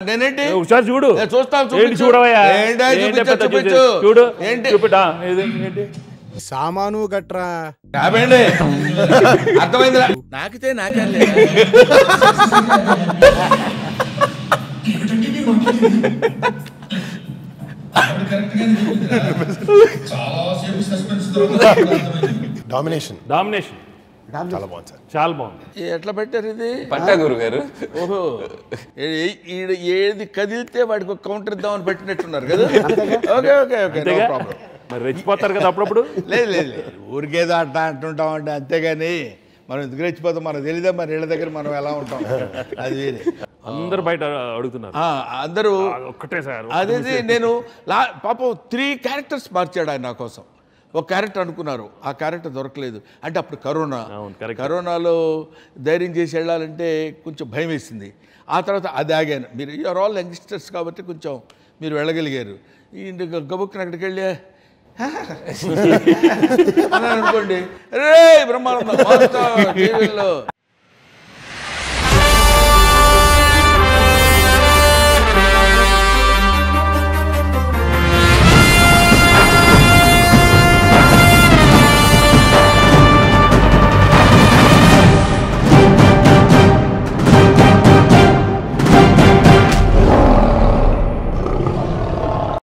నేనేంటి ఒకసారి చూడు ఏ, చూస్తాను, ఏంటి చూపించు. చూడవయ్యా ఏంటా, ఏంటి చూపించు, పెద్ద చూపించు. చూసి- చూడు ఏంటి? చూపిటా ఇది ఏంటి సామాను గట్రా రాబేండి అర్థమైందిరా నాకితే నాకే డామినేషన్ డామినేషన్ చాలా బాగుంది సార్ చాలా బాగుంది ఎట్లా పెట్టారు ఇది పట్టా గురుగారు ఓహో ఏ- ఈడ ఏది కదిలితే వాడికి ఒక కౌంటర్ ఇద్దామని పెట్టినట్టున్నారు కదా ఓకే ఓకే ఓకే నో అంతేగా ప్రాబ్లం మరి రెచ్చిపోతారు కదా అప్పుడప్పుడు లేదు లేదు లేదు ఊరికేదో అట్ట అంటుంటాం అంటే అంతేగాని మనం ఎందుకు రెచ్చిపోతాం మనకు తెలియదా మన ఇళ్ళ దగ్గర మనం ఎలా ఉంటాం అది వేరే అందరు బయట అడుగుతున్నారు ఆ, అందరూ అది ఒక్కటే సార్ అదే నేను లా పాపం త్రీ క్యారెక్టర్స్ మార్చాడు ఆయన నా కోసం ఒక క్యారెక్టర్ అనుకున్నారు ఆ క్యారెక్టర్ దొరకలేదు అంటే అప్పుడు కరోనా అవును, correct. కరోనాలో ధైర్యం చేసి వెళ్ళాలంటే కొంచెం భయం వేసింది ఆ తర్వాత అది ఆగాను మీరు యూఆర్ ఆల్ యంగ్స్టర్స్ కాబట్టి కొంచెం మీరు వెళ్ళగలిగారు ఈ గబుక్కున అక్కడికి వెళ్ళి అని అనుకోండి రే బ్రహ్మానందం మాస్టర్ టీవీలో